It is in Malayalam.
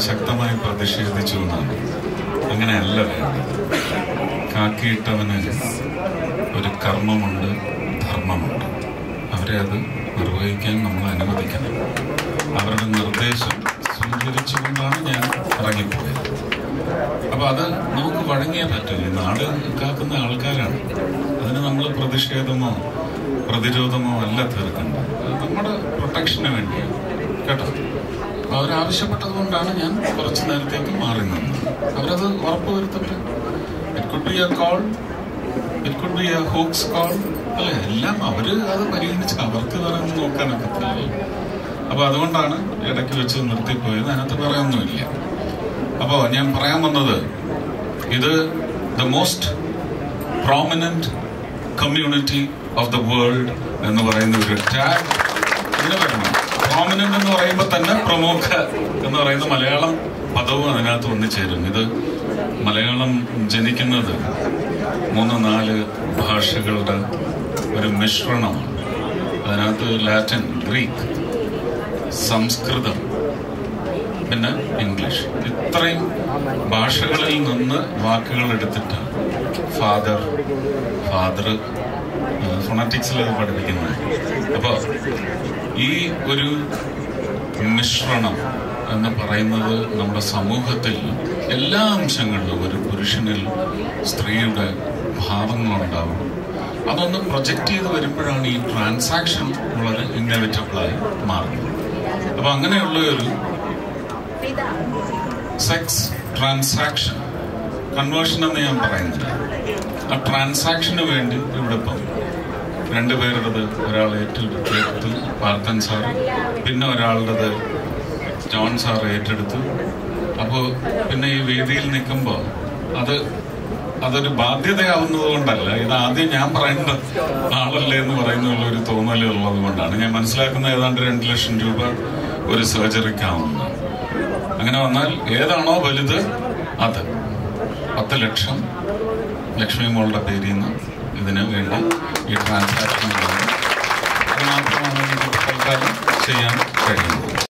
ശക്തമായി പ്രതിഷേധിച്ചു എന്നാണ് അങ്ങനെയല്ല വേണ്ടത് കാക്കിയിട്ടവന് ഒരു കർമ്മമുണ്ട് ധർമ്മമുണ്ട് അവരെ അത് നിർവഹിക്കാൻ നമ്മൾ അനുവദിക്കണം അവരുടെ നിർദ്ദേശം സ്വീകരിച്ചുകൊണ്ടാണ് ഞാൻ ഇറങ്ങിപ്പോയത് അപ്പൊ അത് നമുക്ക് വഴങ്ങിയേ പറ്റൂ ഈ നാട് കാക്കുന്ന ആൾക്കാരാണ് അതിന് നമ്മൾ പ്രതിഷേധമോ പ്രതിരോധമോ അല്ല തീർക്കേണ്ടത് അത് നമ്മുടെ പ്രൊട്ടക്ഷന് വേണ്ടിയാണ് കേട്ടോ അപ്പൊ അവരാവശ്യപ്പെട്ടത് കൊണ്ടാണ് ഞാൻ കുറച്ച് നേരത്തേക്ക് മാറി നിന്നത് അവരത് ഉറപ്പുവരുത്തട്ടെ it could be a call it could be a hoax call അല്ലെ എല്ലാം അവര് അത് പരിഗണിച്ച് അവർക്ക് വേറെ ഒന്നും നോക്കാനൊക്കത്തില്ല അപ്പൊ അതുകൊണ്ടാണ് ഇടയ്ക്ക് വെച്ച് നിർത്തിപ്പോയത് അതിനകത്ത് പറയാനൊന്നുമില്ല അപ്പോ ഞാൻ പറയാൻ വന്നത് ഇത് the most prominent community of the world എന്ന് പറയുന്ന ഒരു ടാഗ് ഇതിന് വരണം പ്രോമിനന്റ് എന്ന് പറയുമ്പോൾ തന്നെ പ്രമുഖ എന്ന് പറയുന്ന മലയാളം പദവും അതിനകത്ത് വന്നു ചേരും ഇത് മലയാളം ജനിക്കുന്നത് മൂന്ന് നാല് ഭാഷകളുടെ ഒരു മിശ്രണമാണ് അതിനകത്ത് ലാറ്റിൻ ഗ്രീക്ക് സംസ്കൃതം പിന്നെ ഇംഗ്ലീഷ് ഇത്രയും ഭാഷകളിൽ നിന്ന് വാക്കുകൾ എടുത്തിട്ട് ഫാദർ ഫാദർ ഫൊണറ്റിക്സിൽ പഠിപ്പിക്കുന്നത് അപ്പോൾ ഈ ഒരു മിശ്രണം എന്ന് പറയുന്നത് നമ്മുടെ സമൂഹത്തിൽ എല്ലാ അംശങ്ങളിലും ഒരു പുരുഷനിൽ സ്ത്രീയുടെ ഭാവങ്ങളുണ്ടാവും അതൊന്ന് പ്രൊജക്റ്റ് ചെയ്ത് വരുമ്പോഴാണ് ഈ ട്രാൻസാക്ഷൻ വളരെ ഇന്നവിറ്റബിളായി മാറുന്നത് അപ്പൊ അങ്ങനെയുള്ള ഒരു സെക്സ് ട്രാൻസാക്ഷൻ കൺവേർഷൻ എന്ന് ഞാൻ പറയുന്നില്ല ആ ട്രാൻസാക്ഷന് വേണ്ടി ഇവിടെ ഇപ്പം രണ്ടുപേരുടേത് ഒരാൾ ഏറ്റെടുത്തു പാർത്തൻ സാർ പിന്നെ ഒരാളുടേത് ജോൺ സാർ ഏറ്റെടുത്തു അപ്പോൾ പിന്നെ ഈ വേദിയിൽ നിൽക്കുമ്പോൾ അത് അതൊരു ബാധ്യതയാവുന്നത് കൊണ്ടല്ല ഇത് ആദ്യം ഞാൻ പറയേണ്ട ആളല്ലേ എന്ന് പറയുന്നുള്ള ഒരു തോന്നൽ ഉള്ളത് കൊണ്ടാണ് ഞാൻ മനസ്സിലാക്കുന്ന ഏതാണ്ട് രണ്ട് ലക്ഷം രൂപ ഒരു സർജറിക്കാവുന്നതാണ് അങ്ങനെ വന്നാൽ ഏതാണോ വലുത് അത് പത്ത് ലക്ഷം ലക്ഷ്മി മോളുടെ പേരിൽ നിന്ന് ഇതിന് വേണ്ടി ഈ ട്രാൻസാക്ഷൻ അത് മാത്രമാണ് എനിക്ക് തൽക്കാലം ചെയ്യാൻ കഴിയുന്നത്